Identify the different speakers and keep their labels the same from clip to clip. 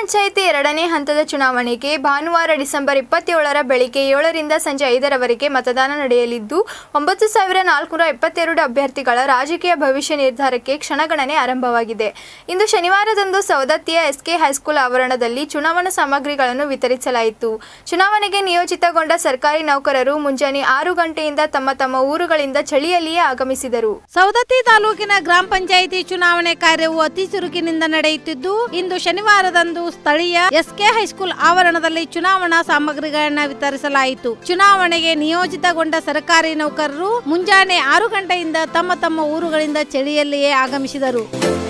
Speaker 1: ಪಂಚಾಯಿತಿ ಎರಡನೇ ಹಂತದ ಚುನಾವಣೆಗೆ ಭಾನುವಾರ ಡಿಸೆಂಬರ್ ಇಪ್ಪತ್ತೇಳರ ಬೆಳಿಗ್ಗೆ ಏಳರಿಂದ ಸಂಜೆ ಐದರವರೆಗೆ ಮತದಾನ ನಡೆಯಲಿದ್ದು ಒಂಬತ್ತು ಸಾವಿರ ನಾಲ್ಕುನೂರ ಎಪ್ಪತ್ತೆರಡು ಅಭ್ಯರ್ಥಿಗಳ ರಾಜಕೀಯ ಭವಿಷ್ಯ ನಿರ್ಧಾರಕ್ಕೆ ಕ್ಷಣಗಣನೆ ಆರಂಭವಾಗಿದೆ ಇಂದು ಶನಿವಾರದಂದು ಸವದತ್ತಿಯ ಎಸ್ಕೆ ಹೈಸ್ಕೂಲ್ ಆವರಣದಲ್ಲಿ ಚುನಾವಣಾ ಸಾಮಗ್ರಿಗಳನ್ನು ವಿತರಿಸಲಾಯಿತು ಚುನಾವಣೆಗೆ ನಿಯೋಜಿತಗೊಂಡ ಸರ್ಕಾರಿ ನೌಕರರು ಮುಂಜಾನೆ ಆರು ಗಂಟೆಯಿಂದ ತಮ್ಮ ತಮ್ಮ ಊರುಗಳಿಂದ ಚಳಿಯಲ್ಲಿಯೇ ಆಗಮಿಸಿದರು
Speaker 2: ಸವದತ್ತಿ ತಾಲೂಕಿನ ಗ್ರಾಮ ಪಂಚಾಯಿತಿ ಚುನಾವಣೆ ಕಾರ್ಯವು ಅತಿ ಚುರುಕಿನಿಂದ ನಡೆಯುತ್ತಿದ್ದು ಇಂದು ಶನಿವಾರದಂದು ಸ್ಥಳೀಯ ಎಸ್ಕೆ ಹೈಸ್ಕೂಲ್ ಆವರಣದಲ್ಲಿ ಚುನಾವಣಾ ಸಾಮಗ್ರಿಗಳನ್ನ ವಿತರಿಸಲಾಯಿತು ಚುನಾವಣೆಗೆ ನಿಯೋಜಿತಗೊಂಡ ಸರ್ಕಾರಿ ನೌಕರರು ಮುಂಜಾನೆ ಆರು ಗಂಟೆಯಿಂದ ತಮ್ಮ ತಮ್ಮ ಊರುಗಳಿಂದ ಚಳಿಯಲ್ಲಿಯೇ ಆಗಮಿಸಿದರು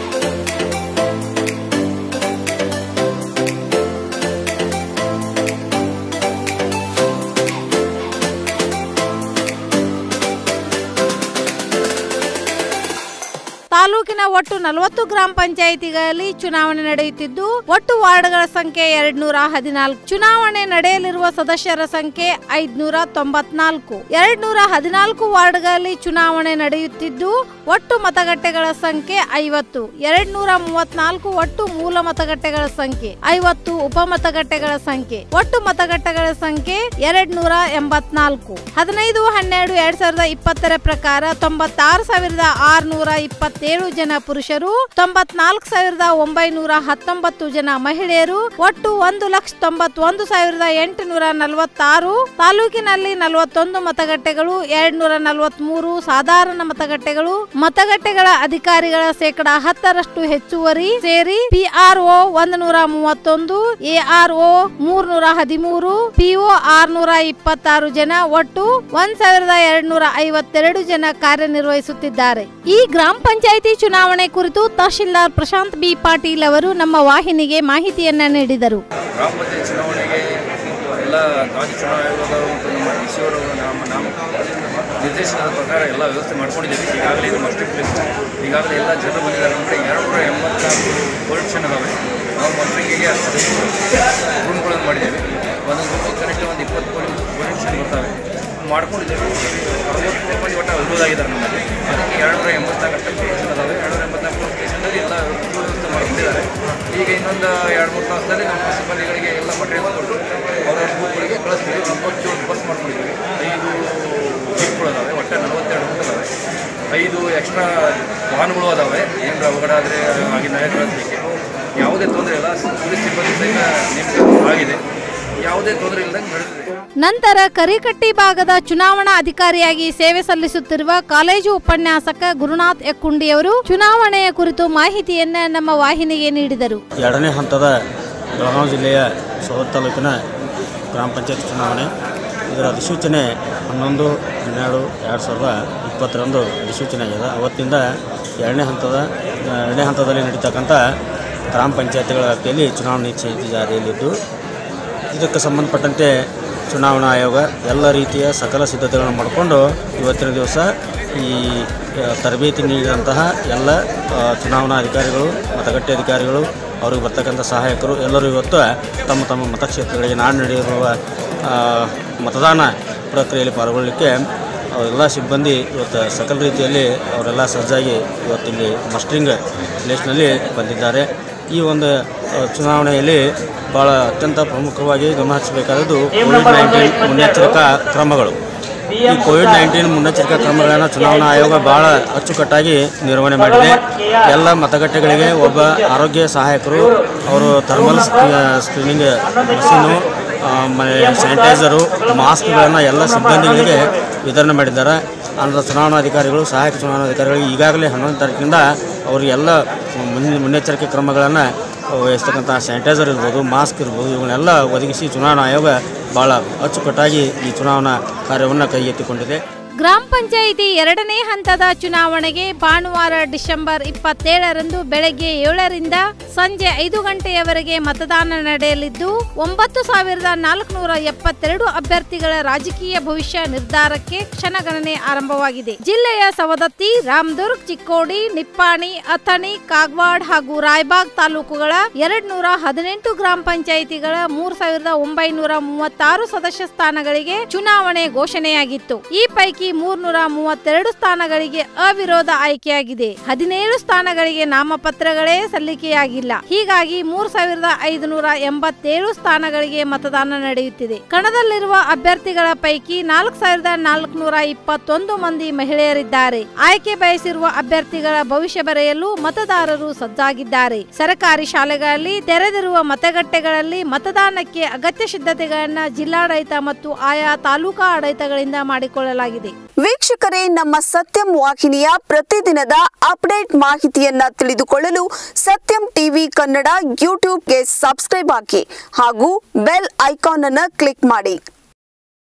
Speaker 2: ತಾಲೂಕಿನ ಒಟ್ಟು ನಲವತ್ತು ಗ್ರಾಮ ಪಂಚಾಯಿತಿಗಳಲ್ಲಿ ಚುನಾವಣೆ ನಡೆಯುತ್ತಿದ್ದು ಒಟ್ಟು ವಾರ್ಡ್ಗಳ ಸಂಖ್ಯೆ ಎರಡ್ನೂರ ಹದಿನಾಲ್ಕು ಚುನಾವಣೆ ನಡೆಯಲಿರುವ ಸದಸ್ಯರ ಸಂಖ್ಯೆ ಐದ್ನೂರ ತೊಂಬತ್ನಾಲ್ಕು ಎರಡ್ನೂರ ಹದಿನಾಲ್ಕು ವಾರ್ಡ್ಗಳಲ್ಲಿ ಚುನಾವಣೆ ನಡೆಯುತ್ತಿದ್ದು ಒಟ್ಟು ಮತಗಟ್ಟೆಗಳ ಸಂಖ್ಯೆ ಐವತ್ತು ಎರಡ್ನೂರ ಮೂವತ್ನಾಲ್ಕು ಒಟ್ಟು ಮೂಲ ಮತಗಟ್ಟೆಗಳ ಸಂಖ್ಯೆ ಐವತ್ತು ಉಪ ಮತಗಟ್ಟೆಗಳ ಸಂಖ್ಯೆ ಒಟ್ಟು ಮತಗಟ್ಟೆಗಳ ಸಂಖ್ಯೆ ಎರಡ್ನೂರ ಎಂಬತ್ನಾಲ್ಕು ಹದಿನೈದು ಹನ್ನೆರಡು ಎರಡ್ ಸಾವಿರದ ಇಪ್ಪತ್ತರ ಪ್ರಕಾರ ತೊಂಬತ್ತಾರು ಸಾವಿರದ ಆರ್ನೂರ ಇಪ್ಪತ್ತೇಳು ಜನ ಪುರುಷರು ತೊಂಬತ್ನಾಲ್ಕು ಸಾವಿರದ ಒಂಬೈನೂರ ಹತ್ತೊಂಬತ್ತು ಜನ ಮಹಿಳೆಯರು ಒಟ್ಟು ಒಂದು ಲಕ್ಷ ತೊಂಬತ್ತೊಂದು ಸಾವಿರದ ಎಂಟುನೂರ ನಲವತ್ತಾರು ತಾಲೂಕಿನಲ್ಲಿ ನಲವತ್ತೊಂದು ಮತಗಟ್ಟೆಗಳು ಎರಡ್ನೂರ ನಲವತ್ಮೂರು ಸಾಧಾರಣ ಮತಗಟ್ಟೆಗಳು ಮತಗಟ್ಟೆಗಳ ಅಧಿಕಾರಿಗಳ ಶೇಕಡ ಹತ್ತರಷ್ಟು ಹೆಚ್ಚುವರಿ ಸೇರಿ ಪಿಆರ್ಒ ಒಂದು ನೂರ ಮೂವತ್ತೊಂದು ಎಆರ್ಒ ಮೂರ್ನೂರ ಹದಿಮೂರು ಪಿಒ ಆರ್ನೂರ ಇಪ್ಪತ್ತಾರು ಜನ ಒಟ್ಟು ಒಂದ್ ಸಾವಿರದ ಎರಡ್ನೂರ ಐವತ್ತೆರಡು ಜನ ಕಾರ್ಯನಿರ್ವಹಿಸುತ್ತಿದ್ದಾರೆ ಈ ಗ್ರಾಮ ಪಂಚಾಯಿತಿ ಚುನಾವಣೆ ಕುರಿತು ತಹಶೀಲ್ದಾರ್ ಪ್ರಶಾಂತ್ ಬಿ ಪಾಟೀಲ್ ಅವರು ನಮ್ಮ ವಾಹಿನಿಗೆ ಮಾಹಿತಿಯನ್ನ ನೀಡಿದರು
Speaker 3: ಗ್ರಾಮ ಪಂಚಾಯತ್ ಚುನಾವಣೆಗೆ ಎಲ್ಲ ರಾಜ್ಯ ಚುನಾವಣಾ ಆಯೋಗದವರು ಮತ್ತು ನಮ್ಮ ಡಿ ಸಿ ಅವರು ನಮ್ಮ ನಮ್ಮ ನಿರ್ದೇಶನದ ಪ್ರಕಾರ ಎಲ್ಲ ವ್ಯವಸ್ಥೆ ಮಾಡ್ಕೊಂಡಿದ್ದೀವಿ ಈಗಾಗಲೇ ಇದು ಮಸ್ಟಿಕ್ ಲಿಸ್ಟ್ ಈಗಾಗಲೇ ಎಲ್ಲ ಜನರು ಬಂದಿದ್ದಾರೆ ನಮ್ಮ ಕಡೆ ಎರಡು ನೂರ ಎಂಬತ್ನಾಲ್ಕು ಪೊಲಿಟಿಷನ್ ಅದಾವೆ ನಾವು ಮಕ್ಕಳಿಗೆ ರೂಮ್ಗಳನ್ನು ಮಾಡಿದ್ದೇವೆ ಒಂದೊಂದು ರೂಮಿಗೆ ಕರೆಕ್ಟ್ ಒಂದು ಇಪ್ಪತ್ತು ಪೊಲಿಟಿಷನ್ ಬರ್ತವೆ ಮಾಡ್ಕೊಂಡಿದ್ದೇವೆ ಅರವತ್ತು ಮಂದಿ ಒಟ್ಟು ಅಭಿವೃದ್ಧಾಗಿದ್ದಾರೆ ನಮ್ಮಲ್ಲಿ ಅದಕ್ಕೆ ಎರಡು ನೂರ ಎಂಬತ್ನಾಲ್ಕು ಸ್ಟೇಷನ್ ಅದಾವೆ ಎರಡು ನೂರ ಎಂಬತ್ನಾಲ್ಕು ಸ್ಟೇಷನಲ್ಲಿ ಎಲ್ಲ ವ್ಯವಸ್ಥೆ ಮಾಡ್ಕೊಂಡಿದ್ದಾರೆ ಈಗ ಇನ್ನೊಂದು ಎರಡು ಮೂರು ತಾಸಲ್ಲಿ ನಮ್ಮ ಸಿಬ್ಬಂದಿಗಳಿಗೆ ಎಲ್ಲ ಮಟೀರಿಯಲ್ ಕೊಟ್ಟು ಅವರ ಬೂತ್ಗಳಿಗೆ ಕಳಿಸ್ತೀವಿ ಒಂಬತ್ತು ಬಸ್ ಮಾಡ್ಕೊಂಡಿದ್ದೀವಿ ಐದು ಜೀಪ್ಗಳು ಅದಾವೆ ಒಟ್ಟು ನಲವತ್ತೆರಡು ಬೂತ್ ಅದಾವೆ ಐದು ಎಕ್ಸ್ಟ್ರಾ ವಾಹನಗಳು ಅದಾವೆ ಏನಾರ ಅವಘಡ ಆದರೆ ಆಗಿನ ಕಳಿಸ್ಲಿಕ್ಕೆ ಯಾವುದೇ ತೊಂದರೆ ಇಲ್ಲ ಪೊಲೀಸ್ ಸಿಬ್ಬಂದಿ ಸಹಿತ ನೇಮಕ ಆಗಿದೆ ಯಾವುದೇ ತೊಂದರೆ ಇಲ್ಲದಂಗೆ ನಡೆದಿದೆ
Speaker 2: ನಂತರ ಕರಿಕಟ್ಟಿ ಭಾಗದ ಚುನಾವಣಾ ಅಧಿಕಾರಿಯಾಗಿ ಸೇವೆ ಸಲ್ಲಿಸುತ್ತಿರುವ ಕಾಲೇಜು ಉಪನ್ಯಾಸಕ ಗುರುನಾಥ್ ಎಕ್ಕುಂಡಿಯವರು ಚುನಾವಣೆಯ ಕುರಿತು ಮಾಹಿತಿಯನ್ನ ನಮ್ಮ ವಾಹಿನಿಗೆ ನೀಡಿದರು
Speaker 4: ಎರಡನೇ ಹಂತದ ಬೆಳಗಾವಿ ಜಿಲ್ಲೆಯ ಸವರ್ ತಾಲೂಕಿನ ಗ್ರಾಮ ಪಂಚಾಯತ್ ಚುನಾವಣೆ ಇದರ ಅಧಿಸೂಚನೆ ಹನ್ನೊಂದು ಹನ್ನೆರಡು ಎರಡು ಸಾವಿರದ ಇಪ್ಪತ್ತರಂದು ಅಧಿಸೂಚನೆ ಆಗಿದೆ ಅವತ್ತಿಂದ ಎರಡನೇ ಹಂತದ ಎರಡನೇ ಹಂತದಲ್ಲಿ ನಡೀತಕ್ಕಂಥ ಗ್ರಾಮ ಪಂಚಾಯತ್ಗಳ ವ್ಯಾಪ್ತಿಯಲ್ಲಿ ಚುನಾವಣೆ ನೀತಿ ಜಾರಿಯಲ್ಲಿದ್ದು ಇದಕ್ಕೆ ಸಂಬಂಧಪಟ್ಟಂತೆ ಚುನಾವಣಾ ಆಯೋಗ ಎಲ್ಲ ರೀತಿಯ ಸಕಲ ಸಿದ್ಧತೆಗಳನ್ನು ಮಾಡಿಕೊಂಡು ಇವತ್ತಿನ ದಿವಸ ಈ ಆ, ತರಬೇತಿ ನೀಡಿದಂತಹ ಎಲ್ಲ ಆ, ಚುನಾವಣಾ ಅಧಿಕಾರಿಗಳು ಮತಗಟ್ಟೆ ಅಧಿಕಾರಿಗಳು ಅವ್ರಿಗೆ ಬರ್ತಕ್ಕಂಥ ಸಹಾಯಕರು ಎಲ್ಲರೂ ಇವತ್ತು ತಮ್ಮ ತಮ್ಮ ಮತಕ್ಷೇತ್ರಗಳಿಗೆ ನಾಡು ನಡೆದಿರುವ ಆ, ಮತದಾನ ಪ್ರಕ್ರಿಯೆಯಲ್ಲಿ ಪಾಲ್ಗೊಳ್ಳಲಿಕ್ಕೆ ಎಲ್ಲ ಸಿಬ್ಬಂದಿ ಇವತ್ತು ಸಕಲ ರೀತಿಯಲ್ಲಿ ಅವರೆಲ್ಲ ಸಜ್ಜಾಗಿ ಇವತ್ತಿಲ್ಲಿ ಮಸ್ಟ್ರಿಂಗ್ ಪ್ಲೇಸ್ನಲ್ಲಿ ಬಂದಿದ್ದಾರೆ ಈ ಒಂದು ಆ, ಚುನಾವಣೆಯಲ್ಲಿ ಭಾಳ ಅತ್ಯಂತ ಪ್ರಮುಖವಾಗಿ ಗಮನ ಹಚ್ಚಬೇಕಾದದ್ದು ಕೋವಿಡ್ ನೈನ್ಟೀನ್ ಮುನ್ನೆಚ್ಚರಿಕಾ ಕ್ರಮಗಳು ಈ ಕೋವಿಡ್ ನೈನ್ಟೀನ್ ಮುನ್ನೆಚ್ಚರಿಕಾ ಕ್ರಮಗಳನ್ನು ಚುನಾವಣಾ ಆಯೋಗ ಭಾಳ ಅಚ್ಚುಕಟ್ಟಾಗಿ ನಿರ್ವಹಣೆ ಮಾಡಿದೆ ಎಲ್ಲ ಮತಗಟ್ಟೆಗಳಿಗೆ ಒಬ್ಬ ಆರೋಗ್ಯ ಸಹಾಯಕರು ಅವರು ಥರ್ಮಲ್ ಸ್ಕ್ರೀನಿಂಗ್ ಮಷೀನು ಸ್ಯಾನಿಟೈಸರು ಮಾಸ್ಕ್ಗಳನ್ನು ಎಲ್ಲ ಸಿಬ್ಬಂದಿಗಳಿಗೆ ವಿತರಣೆ ಮಾಡಿದ್ದಾರೆ ಆನಂತರ ಚುನಾವಣಾಧಿಕಾರಿಗಳು ಸಹಾಯಕ ಚುನಾವಣಾಧಿಕಾರಿಗಳಿಗೆ ಈಗಾಗಲೇ ಹನ್ನೊಂದು ತಾರೀಕಿನಿಂದ ಅವರಿಗೆಲ್ಲ ಮುನ್ನೆ ಮುನ್ನೆಚ್ಚರಿಕೆ ಕ್ರಮಗಳನ್ನು ವಹಿಸ್ತಕ್ಕಂಥ ಸ್ಯಾನಿಟೈಸರ್ ಇರ್ಬೋದು ಮಾಸ್ಕ್ ಇರ್ಬೋದು ಇವುಗಳನ್ನೆಲ್ಲ ಒದಗಿಸಿ ಚುನಾವಣಾ ಆಯೋಗ ಭಾಳ ಅಚ್ಚುಕಟ್ಟಾಗಿ ಈ ಚುನಾವಣಾ ಕಾರ್ಯವನ್ನು ಕೈಗೆತ್ತಿಕೊಂಡಿದೆ
Speaker 2: ಗ್ರಾಮ ಪಂಚಾಯಿತಿ ಎರಡನೇ ಹಂತದ ಚುನಾವಣೆಗೆ ಭಾನುವಾರ ಡಿಸೆಂಬರ್ ಇಪ್ಪತ್ತೇಳರಂದು ಬೆಳಗ್ಗೆ ಏಳರಿಂದ ಸಂಜೆ ಐದು ಗಂಟೆಯವರೆಗೆ ಮತದಾನ ನಡೆಯಲಿದ್ದು ಒಂಬತ್ತು ಸಾವಿರದ ನಾಲ್ಕುನೂರ ಎಪ್ಪತ್ತೆರಡು ಅಭ್ಯರ್ಥಿಗಳ ರಾಜಕೀಯ ಭವಿಷ್ಯ ನಿರ್ಧಾರಕ್ಕೆ ಕ್ಷಣಗಣನೆ ಆರಂಭವಾಗಿದೆ ಜಿಲ್ಲೆಯ ಸವದತ್ತಿ ರಾಮದುರ್ಗ್ ಚಿಕ್ಕೋಡಿ ನಿಪ್ಪಾಣಿ ಅಥಣಿ ಕಾಗವಾಡ್ ಹಾಗೂ ರಾಯಬಾಗ್ ತಾಲೂಕುಗಳ ಎರಡ್ ನೂರ ಹದಿನೆಂಟು ಗ್ರಾಮ ಪಂಚಾಯಿತಿಗಳ ಮೂರ್ ಸಾವಿರದ ಒಂಬೈನೂರ ಮೂವತ್ತಾರು ಸದಸ್ಯ ಸ್ಥಾನಗಳಿಗೆ ಚುನಾವಣೆ ಘೋಷಣೆಯಾಗಿತ್ತು ಈ ಪೈಕಿ ಮೂರ್ನೂರ ಮೂವತ್ತೆರಡು ಸ್ಥಾನಗಳಿಗೆ ಅವಿರೋಧ ಆಯ್ಕೆಯಾಗಿದೆ ಹದಿನೇಳು ಸ್ಥಾನಗಳಿಗೆ ನಾಮಪತ್ರಗಳೇ ಸಲ್ಲಿಕೆಯಾಗಿಲ್ಲ ಹೀಗಾಗಿ ಮೂರ್ ಸಾವಿರದ ಐದುನೂರ ಎಂಬತ್ತೇಳು ಸ್ಥಾನಗಳಿಗೆ ಮತದಾನ ನಡೆಯುತ್ತಿದೆ ಕಣದಲ್ಲಿರುವ ಅಭ್ಯರ್ಥಿಗಳ ಪೈಕಿ ನಾಲ್ಕು ಸಾವಿರದ ನಾಲ್ಕುನೂರ ಇಪ್ಪತ್ತೊಂದು ಮಂದಿ ಮಹಿಳೆಯರಿದ್ದಾರೆ ಆಯ್ಕೆ ಬಯಸಿರುವ ಅಭ್ಯರ್ಥಿಗಳ ಭವಿಷ್ಯ ಬರೆಯಲು ಮತದಾರರು ಸಜ್ಜಾಗಿದ್ದಾರೆ ಸರ್ಕಾರಿ ಶಾಲೆಗಳಲ್ಲಿ ತೆರೆದಿರುವ ಮತಗಟ್ಟೆಗಳಲ್ಲಿ ಮತದಾನಕ್ಕೆ ಅಗತ್ಯ ಸಿದ್ಧತೆಗಳನ್ನ ಜಿಲ್ಲಾಡಳಿತ ಮತ್ತು ಆಯಾ ತಾಲೂಕಾ ಆಡಳಿತಗಳಿಂದ ಮಾಡಿಕೊಳ್ಳಲಾಗಿದೆ
Speaker 5: ವೀಕ್ಷಕರೇ ನಮ್ಮ ಸತ್ಯಂ ವಾಹಿನಿಯ ಪ್ರತಿದಿನದ ಅಪ್ಡೇಟ್ ಮಾಹಿತಿಯನ್ನ ತಿಳಿದುಕೊಳ್ಳಲು ಸತ್ಯಂ ಟಿವಿ ಕನ್ನಡ ಯೂಟ್ಯೂಬ್ಗೆ ಸಬ್ಸ್ಕ್ರೈಬ್ ಹಾಕಿ ಹಾಗೂ ಬೆಲ್ ಐಕಾನ್ ಅನ್ನು ಕ್ಲಿಕ್ ಮಾಡಿ